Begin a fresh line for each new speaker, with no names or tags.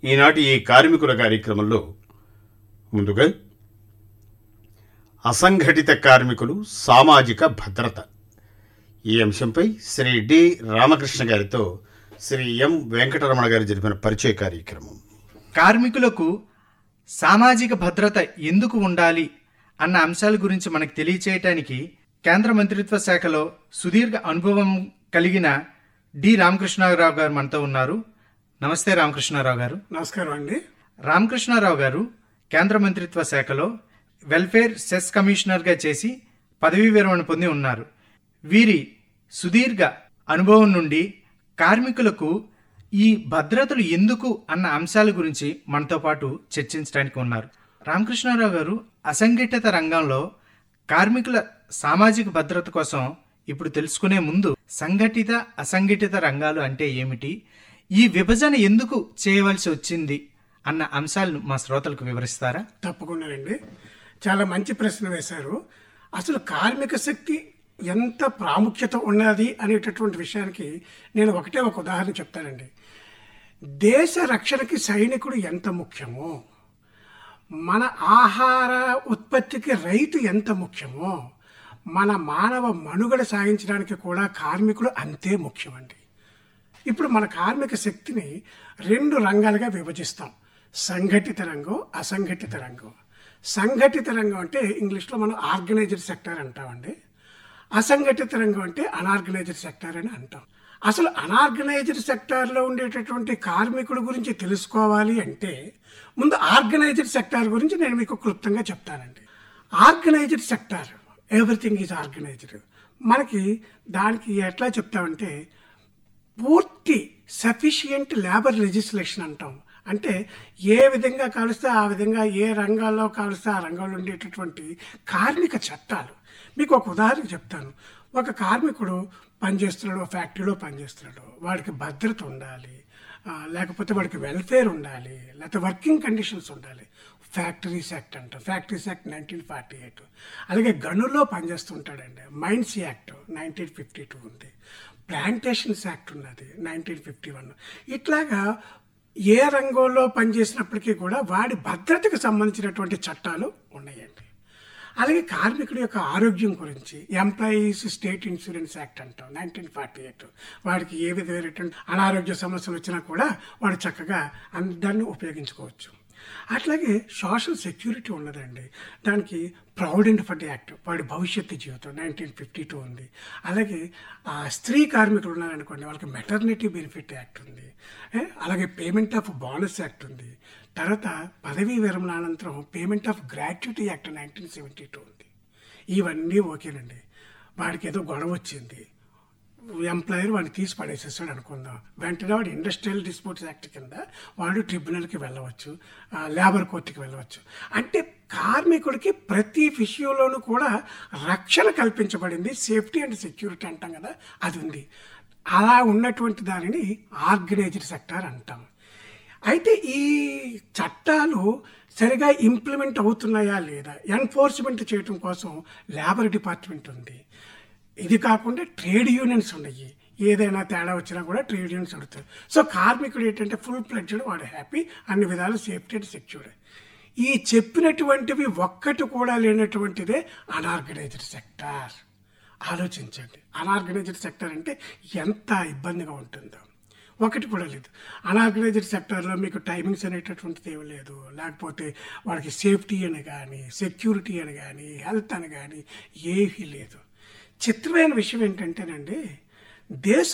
ఈనాటి ఈ కార్మికుల కార్యక్రమంలో ముందుగా అసంఘటిత కార్మికులు సామాజిక భద్రత ఈ అంశంపై శ్రీ డి రామకృష్ణ గారితో శ్రీ ఎం వెంకటరమణ గారు జరిపిన పరిచయ కార్యక్రమం
కార్మికులకు సామాజిక భద్రత ఎందుకు ఉండాలి అన్న అంశాల గురించి మనకు తెలియచేయటానికి కేంద్ర మంత్రిత్వ శాఖలో సుదీర్ఘ అనుభవం కలిగిన డి రామకృష్ణారావు గారు మనతో ఉన్నారు నమస్తే రామకృష్ణారావు గారు
నమస్కారం అండి
రామకృష్ణారావు గారు కేంద్ర మంత్రిత్వ శాఖలో వెల్ఫేర్ సెస్ కమిషనర్గా చేసి పదవీ విరమణ పొంది ఉన్నారు వీరి సుదీర్ఘ అనుభవం నుండి కార్మికులకు ఈ భద్రతలు ఎందుకు అన్న అంశాల గురించి మనతో పాటు చర్చించడానికి ఉన్నారు రామకృష్ణారావు గారు అసంఘటిత రంగంలో కార్మికుల సామాజిక భద్రత కోసం ఇప్పుడు తెలుసుకునే ముందు సంఘటిత అసంఘటిత రంగాలు అంటే ఏమిటి ఈ విభజన ఎందుకు చేయవలసి వచ్చింది అన్న అంశాలను మా శ్రోతలకు వివరిస్తారా
తప్పకుండానండి చాలా మంచి ప్రశ్న వేశారు అసలు కార్మిక శక్తి ఎంత ప్రాముఖ్యత ఉన్నది అనేటటువంటి విషయానికి నేను ఒకటే ఒక ఉదాహరణ చెప్తానండి దేశ రక్షణకి సైనికుడు ఎంత ముఖ్యమో మన ఆహార ఉత్పత్తికి రైతు ఎంత ముఖ్యమో మన మానవ మనుగడ సాగించడానికి కూడా కార్మికుడు అంతే ముఖ్యమండి ఇప్పుడు మన కార్మిక శక్తిని రెండు రంగాలుగా విభజిస్తాం సంఘటిత రంగం అసంఘటిత రంగం సంఘటిత రంగం అంటే ఇంగ్లీష్లో మనం ఆర్గనైజ్డ్ సెక్టర్ అంటామండి అసంఘటిత రంగం అంటే అనార్గనైజ్డ్ సెక్టర్ అని అంటాం అసలు అనార్గనైజ్డ్ సెక్టార్లో ఉండేటటువంటి కార్మికుల గురించి తెలుసుకోవాలి అంటే ముందు ఆర్గనైజ్డ్ సెక్టార్ గురించి నేను మీకు క్లుప్తంగా చెప్తానండి organised sector everything is organised మనకి దానికి ఎట్లా చెప్తామంటే పూర్తి సఫిషియంట్ లేబర్ లెజిస్లేషన్ అంటాం అంటే ఏ విధంగా కాలుస్తే ఆ విధంగా ఏ రంగాల్లో కాలుస్తే ఆ రంగంలో ఉండేటటువంటి కార్మిక చట్టాలు మీకు ఒక ఉదాహరణ చెప్తాను ఒక కార్మికుడు పనిచేస్తున్నాడు ఒక ఫ్యాక్టరీలో పనిచేస్తున్నాడు వాడికి భద్రత ఉండాలి ఆ, లేకపోతే వాడికి వెల్ఫేర్ ఉండాలి లేకపోతే వర్కింగ్ కండిషన్స్ ఉండాలి ఫ్యాక్టరీస్ యాక్ట్ అంట factories act nineteen forty eight అలాగే గనుల్లో పనిచేస్తుంటాడండి mines act nineteen fifty two ఉంది ప్లాంటేషన్స్ యాక్ట్ ఉన్నది నైన్టీన్ ఫిఫ్టీ వన్ ఇట్లాగా ఏ రంగంలో పనిచేసినప్పటికీ కూడా వాడి భద్రతకు సంబంధించినటువంటి చట్టాలు ఉన్నాయండి అలాగే కార్మికుడి యొక్క ఆరోగ్యం గురించి ఎంప్లాయీస్ స్టేట్ ఇన్సూరెన్స్ యాక్ట్ అంటాం నైన్టీన్ ఫార్టీ ఎయిట్ వాడికి ఏ విధమైనటువంటి అనారోగ్య సమస్యలు వచ్చినా కూడా వాడు చక్కగా అందరినీ ఉపయోగించుకోవచ్చు అట్లాగే సోషల్ సెక్యూరిటీ ఉన్నదండి దానికి ప్రౌడ్ ఫండ్ యాక్ట్ వాడి భవిష్యత్తు జీవితం నైన్టీన్ ఫిఫ్టీ టూ ఉంది అలాగే ఆ, స్త్రీ కార్మికులు ఉన్నారనుకోండి వాళ్ళకి మెటర్నిటీ బెనిఫిట్ యాక్ట్ ఉంది ఏ, అలాగే పేమెంట్ ఆఫ్ బోనస్ యాక్ట్ ఉంది తర్వాత పదవీ విరమణ అనంతరం payment of gratuity act nineteen seventy two ఉంది ఇవన్నీ ఓకేనండి వాడికి ఏదో గొడవ వచ్చింది ఎంప్లాయర్ వాడిని తీసి పడేసేస్తాడు అనుకుందాం వెంటనే వాడు ఇండస్ట్రియల్ డిస్ప్యూట్స్ యాక్ట్ కింద వాడు ట్రిబ్యునల్కి వెళ్ళవచ్చు ఆ, లేబర్ కోర్టుకి వెళ్ళవచ్చు అంటే కార్మికుడికి ప్రతి విషయంలోనూ కూడా రక్షణ కల్పించబడింది సేఫ్టీ అండ్ సెక్యూరిటీ అంటాం కదా అది ఉంది అలా ఉన్నటువంటి దానిని ఆర్గనైజ్డ్ సెక్టార్ అంటాం అయితే ఈ చట్టాలు సరిగా ఇంప్లిమెంట్ అవుతున్నాయా లేదా ఎన్ఫోర్స్మెంట్ చేయటం కోసం లేబర్ డిపార్ట్మెంట్ ఉంది ఇది కాకుండా ట్రేడ్ యూనియన్స్ ఉన్నాయి ఏదైనా తేడా వచ్చినా కూడా ట్రేడ్ యూనియన్స్ అడుగుతారు సో కార్మికుడు ఏంటంటే ఫుల్ ప్లెడ్జ్డ్ వాడు హ్యాపీ అన్ని విధాలు సేఫ్టీ అండ్ సెక్యూర్ ఈ చెప్పినటువంటివి ఒక్కటి కూడా లేనటువంటిదే అనార్గనైజ్డ్ సెక్టార్ ఆలోచించండి అనార్గనైజ్డ్ సెక్టర్ అంటే ఎంత ఇబ్బందిగా ఉంటుందో ఒకటి కూడా లేదు అనార్గనైజ్డ్ సెక్టర్లో మీకు టైమింగ్స్ అనేటటువంటిది ఏమీ లేదు లేకపోతే వాళ్ళకి సేఫ్టీ అని కానీ సెక్యూరిటీ అని కానీ హెల్త్ అని కానీ ఏమీ లేదు చిత్రమైన విషయం ఏంటంటేనండి దేశ